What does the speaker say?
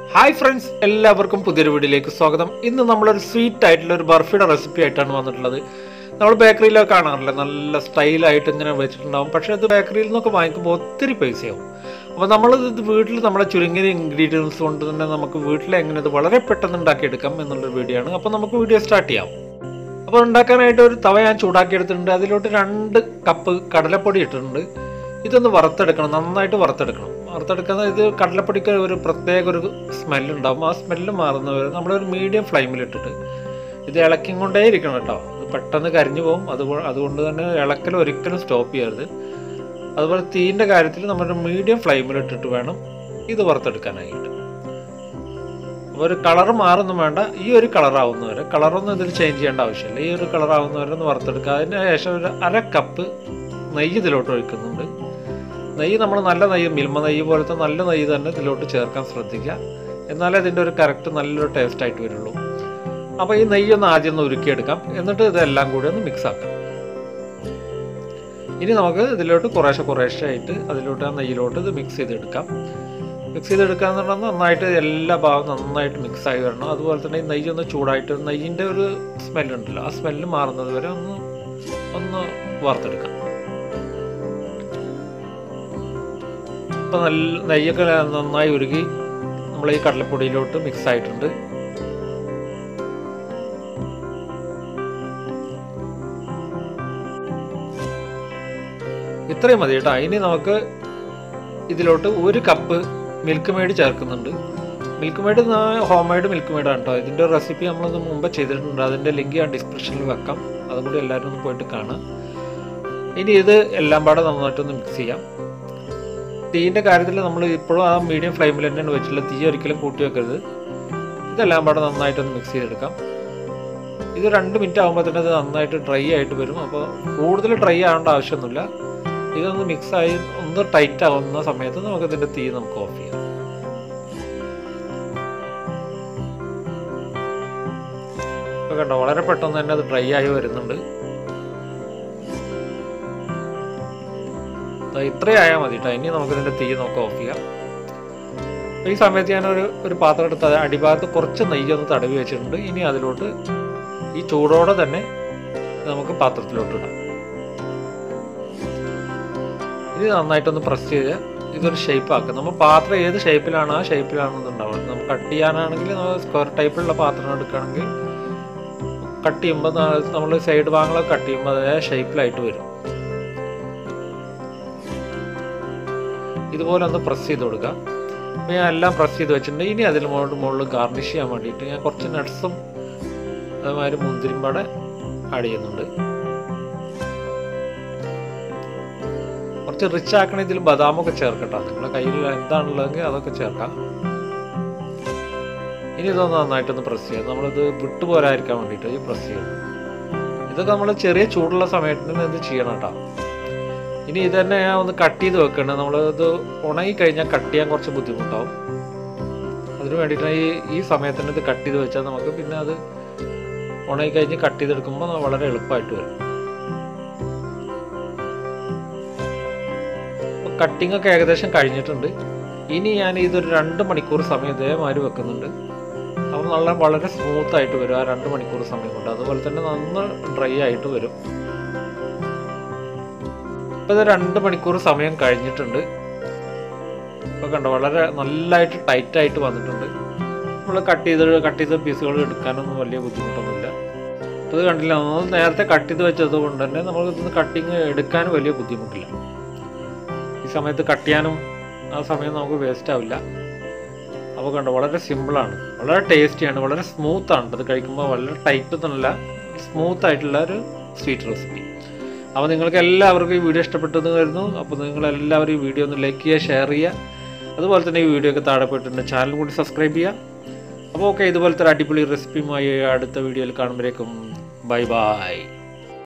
hi friends എല്ലാവർക്കും പുതിയൊരു വീഡിയോയിലേക്ക് സ്വാഗതം ഇന്ന് നമ്മളൊരു സ്വീറ്റ് ആയിട്ടുള്ള ഒരു ബർഫിയുടെ റെസിപ്പി ആയിട്ടാണ് വന്നിട്ടുള്ളത് നമ്മൾ ബേക്കറിയിലൊക്കെ കാണാറില്ല നല്ല സ്റ്റൈലായിട്ട് ഇങ്ങനെ വെച്ചിട്ടുണ്ടാവും പക്ഷേ അത് ബേക്കറിയിൽ നിന്നൊക്കെ വാങ്ങിക്കുമ്പോൾ ഒത്തിരി പൈസയാവും അപ്പോൾ നമ്മൾ ഇത് വീട്ടിൽ നമ്മുടെ ചുരുങ്ങിയ ഇൻഗ്രീഡിയൻസ് കൊണ്ട് തന്നെ നമുക്ക് വീട്ടിൽ എങ്ങനെ ഇത് വളരെ പെട്ടെന്ന് ഉണ്ടാക്കിയെടുക്കാം എന്നുള്ളൊരു വീഡിയോ ആണ് അപ്പോൾ നമുക്ക് വീഡിയോ സ്റ്റാർട്ട് ചെയ്യാം അപ്പോൾ ഉണ്ടാക്കാനായിട്ട് ഒരു തവ ഞാൻ ചൂടാക്കി എടുത്തിട്ടുണ്ട് അതിലോട്ട് രണ്ട് കപ്പ് കടലപ്പൊടി ഇട്ടിട്ടുണ്ട് ഇതൊന്ന് വറുത്തെടുക്കണം നന്നായിട്ട് വറുത്തെടുക്കണം വറുത്തെടുക്കുന്ന ഇത് കടലപ്പൊടിക്ക് ഒരു പ്രത്യേക ഒരു സ്മെല്ലുണ്ടാവും ആ സ്മെല്ല് മാറുന്നവരെ നമ്മളൊരു മീഡിയം ഫ്ലെയിമിലിട്ടിട്ട് ഇത് ഇളക്കി കൊണ്ടേ ഇരിക്കണം കേട്ടോ ഇത് പെട്ടെന്ന് കരിഞ്ഞു പോകും അതുകൊണ്ട് അതുകൊണ്ട് തന്നെ ഇളക്കൽ ഒരിക്കലും സ്റ്റോപ്പ് ചെയ്യരുത് അതുപോലെ തീൻ്റെ കാര്യത്തിൽ നമ്മളൊരു മീഡിയം ഫ്ലെയിമിലിട്ടിട്ട് വേണം ഇത് വറുത്തെടുക്കാനായിട്ട് അപ്പോൾ ഒരു കളർ മാറൊന്നും വേണ്ട ഈ ഒരു കളറാവുന്നവരെ കളറൊന്നും ഇതിൽ ചേഞ്ച് ചെയ്യേണ്ട ആവശ്യമില്ല ഈ ഒരു കളറാവുന്നവരെ ഒന്ന് വറുത്തെടുക്കുക അതിന് ശേഷം ഒരു അര കപ്പ് നെയ്യ് ഇതിലോട്ട് ഒഴിക്കുന്നുണ്ട് നെയ്യ് നമ്മൾ നല്ല നെയ്യ് മിൽമ നെയ്യ് പോലത്തെ നല്ല നെയ്യ് തന്നെ ഇതിലോട്ട് ചേർക്കാൻ ശ്രദ്ധിക്കുക എന്നാലേ ഇതിൻ്റെ ഒരു കറക്റ്റ് നല്ലൊരു ടേസ്റ്റ് ആയിട്ട് വരുള്ളൂ അപ്പോൾ ഈ നെയ്യ് ഒന്ന് ആദ്യം ഒന്ന് ഉരുക്കിയെടുക്കാം എന്നിട്ട് ഇതെല്ലാം കൂടി ഒന്ന് മിക്സ് ആക്കാം ഇനി നമുക്ക് ഇതിലോട്ട് കുറേശ്ശെ കുറേശ്ശെ ആയിട്ട് അതിലോട്ട് ആ നെയ്യിലോട്ട് ഇത് മിക്സ് ചെയ്തെടുക്കാം മിക്സ് ചെയ്തെടുക്കുക എന്ന് പറഞ്ഞാൽ നന്നായിട്ട് എല്ലാ ഭാഗവും നന്നായിട്ട് മിക്സ് ആയി വരണം അതുപോലെ തന്നെ ഈ നെയ്യ് ഒന്ന് ചൂടായിട്ട് നെയ്യിൻ്റെ ഒരു സ്മെല്ലുണ്ടല്ലോ ആ സ്മെല്ല് മാറുന്നത് വരെ ഒന്ന് ഒന്ന് വറുത്തെടുക്കാം ഇപ്പം നല്ല നെയ്യൊക്കെ നന്നായി ഉരുകി നമ്മൾ ഈ കടലപ്പൊടിയിലോട്ട് മിക്സ് ആയിട്ടുണ്ട് ഇത്രയും മതി കേട്ടോ ഇനി നമുക്ക് ഇതിലോട്ട് ഒരു കപ്പ് മിൽക്ക് മെയ്ഡ് ചേർക്കുന്നുണ്ട് മിൽക്ക് മെയ്ഡ് ഹോം മെയ്ഡ് മിൽക്ക് മെയ്ഡാണ് കേട്ടോ ഇതിൻ്റെ റെസിപ്പി നമ്മളൊന്ന് മുമ്പ് ചെയ്തിട്ടുണ്ട് അതിൻ്റെ ലിങ്ക് ഞാൻ ഡിസ്ക്രിപ്ഷനിൽ വെക്കാം അതും കൂടി എല്ലാവരും ഒന്ന് പോയിട്ട് കാണാം ഇനി ഇത് എല്ലാം പാടെ നന്നായിട്ടൊന്ന് മിക്സ് ചെയ്യാം തീൻ്റെ കാര്യത്തിൽ നമ്മൾ ഇപ്പോഴും ആ മീഡിയം ഫ്ലെയിമിൽ തന്നെയാണ് വെച്ചിട്ടുള്ള തീ ഒരിക്കലും കൂട്ടി വെക്കരുത് ഇതെല്ലാം പാടെ നന്നായിട്ടൊന്ന് മിക്സ് ചെയ്തെടുക്കാം ഇത് രണ്ട് മിനിറ്റ് ആകുമ്പോൾ തന്നെ ഇത് നന്നായിട്ട് ഡ്രൈ ആയിട്ട് വരും അപ്പോൾ കൂടുതൽ ഡ്രൈ ആവേണ്ട ആവശ്യമൊന്നുമില്ല ഇതൊന്ന് മിക്സ് ആയി ഒന്ന് ടൈറ്റ് ആവുന്ന സമയത്ത് നമുക്ക് ഇതിൻ്റെ തീ നമുക്ക് ഓഫ് ചെയ്യാം ഇപ്പോൾ കണ്ടോ വളരെ പെട്ടെന്ന് തന്നെ അത് ഡ്രൈ ആയി വരുന്നുണ്ട് ഇത്രയായാൽ മതി കേട്ടോ ഇനി നമുക്ക് ഇതിൻ്റെ തീ നമുക്ക് ഓഫ് ചെയ്യാം ഈ സമയത്ത് ഞാനൊരു ഒരു പാത്രം എടുത്ത് അത് അടിഭാഗത്ത് കുറച്ച് നെയ്യൊന്ന് തടവി വെച്ചിട്ടുണ്ട് ഇനി അതിലോട്ട് ഈ ചൂടോടെ തന്നെ നമുക്ക് പാത്രത്തിലോട്ട് ഇടാം ഇത് നന്നായിട്ടൊന്ന് പ്രസ് ചെയ്ത് ഇതൊരു ഷേപ്പ് ആക്കുക നമ്മൾ പാത്രം ഏത് ഷേപ്പിലാണ് ആ ഷേപ്പിലാണ് ഇതുണ്ടാവുന്നത് നമുക്ക് കട്ട് ചെയ്യാനാണെങ്കിൽ നമ്മൾ സ്ക്വയർ ടൈപ്പിലുള്ള പാത്രം എടുക്കുകയാണെങ്കിൽ കട്ട് ചെയ്യുമ്പോൾ നമ്മൾ സൈഡ് ഭാഗങ്ങളൊക്കെ കട്ട് ചെയ്യുമ്പോൾ അതേ ഷേപ്പിലായിട്ട് വരും ഇതുപോലെ ഒന്ന് പ്രസ് ചെയ്ത് കൊടുക്കുക അപ്പോൾ ഞാൻ എല്ലാം പ്രസ് ചെയ്ത് വെച്ചിട്ടുണ്ട് ഇനി അതിൽ മുകളിൽ മുകളിൽ ഗാർണിഷ് ചെയ്യാൻ വേണ്ടിയിട്ട് ഞാൻ കുറച്ച് നട്ട്സും അതുമാതിരി മുന്തിരിയും പാടെ ആഡ് ചെയ്യുന്നുണ്ട് കുറച്ച് റിച്ച് ആക്കണ ഇതിൽ ബദാമൊക്കെ ചേർക്കട്ടോ നിങ്ങളുടെ കയ്യിൽ എന്താണുള്ളതെങ്കിൽ അതൊക്കെ ചേർക്കാം ഇനി ഇതൊന്ന് നന്നായിട്ടൊന്ന് പ്രസ് ചെയ്യാം നമ്മളിത് വിട്ടുപോരായിരിക്കാൻ വേണ്ടിയിട്ട് ഈ പ്രസ് ചെയ്യണം ഇതൊക്കെ നമ്മൾ ചെറിയ ചൂടുള്ള സമയത്തിന് ഇത് ചെയ്യണം കേട്ടോ ഇനി ഇത് തന്നെ ഞാൻ ഒന്ന് കട്ട് ചെയ്ത് വെക്കണം നമ്മൾ ഇത് ഉണങ്ങി കഴിഞ്ഞാൽ കട്ട് ചെയ്യാൻ കുറച്ച് ബുദ്ധിമുട്ടാവും അതിന് വേണ്ടിയിട്ട് ഈ ഈ സമയത്തിന് ഇത് കട്ട് ചെയ്ത് വെച്ചാൽ നമുക്ക് പിന്നെ അത് ഉണങ്ങി കഴിഞ്ഞ് കട്ട് ചെയ്തെടുക്കുമ്പോൾ വളരെ എളുപ്പമായിട്ട് വരും കട്ടിംഗ് ഒക്കെ ഏകദേശം കഴിഞ്ഞിട്ടുണ്ട് ഇനി ഞാൻ ഇതൊരു രണ്ട് മണിക്കൂർ സമയം ഇതേമാതിരി വെക്കുന്നുണ്ട് അപ്പോൾ നല്ല വളരെ സ്മൂത്ത് ആയിട്ട് വരും ആ രണ്ട് മണിക്കൂർ സമയം കൊണ്ട് അതുപോലെ തന്നെ നന്ന ഡ്രൈ ആയിട്ട് വരും ഇപ്പോൾ ഇത് രണ്ട് മണിക്കൂർ സമയം കഴിഞ്ഞിട്ടുണ്ട് ഇപ്പോൾ കണ്ടോ വളരെ നല്ലതായിട്ട് ടൈറ്റ് ആയിട്ട് വന്നിട്ടുണ്ട് നമ്മൾ കട്ട് ചെയ്ത് കട്ട് ചെയ്ത പീസുകൾ എടുക്കാനൊന്നും വലിയ ബുദ്ധിമുട്ടൊന്നുമില്ല ഇത് കണ്ടില്ല നമ്മൾ നേരത്തെ കട്ട് ചെയ്ത് വെച്ചത് കൊണ്ട് തന്നെ നമുക്ക് ഇന്ന് കട്ടിങ് എടുക്കാൻ വലിയ ബുദ്ധിമുട്ടില്ല ഈ സമയത്ത് കട്ട് ചെയ്യാനും ആ സമയം നമുക്ക് വേസ്റ്റ് ആവില്ല അപ്പോൾ കണ്ടോ വളരെ സിമ്പിളാണ് വളരെ ടേസ്റ്റിയാണ് വളരെ സ്മൂത്താണ് അത് കഴിക്കുമ്പോൾ വളരെ ടൈറ്റ് എന്നല്ല സ്മൂത്ത് ആയിട്ടുള്ള ഒരു സ്വീറ്റ് റെസിപ്പി അപ്പോൾ നിങ്ങൾക്ക് എല്ലാവർക്കും ഈ വീഡിയോ ഇഷ്ടപ്പെട്ടെന്ന് കരുതുന്നു അപ്പോൾ നിങ്ങൾ എല്ലാവരും ഈ വീഡിയോ ഒന്ന് ലൈക്ക് ചെയ്യുക ഷെയർ ചെയ്യുക അതുപോലെ തന്നെ ഈ വീഡിയോ ഒക്കെ താഴെ പോയിട്ടുണ്ട് ചാനൽ കൂടി സബ്സ്ക്രൈബ് ചെയ്യുക അപ്പോൾ ഓക്കെ ഇതുപോലത്തെ ഒരു അടിപൊളി റെസിപ്പിയുമായി അടുത്ത വീഡിയോയിൽ കാണുമ്പോഴേക്കും ബൈ ബൈ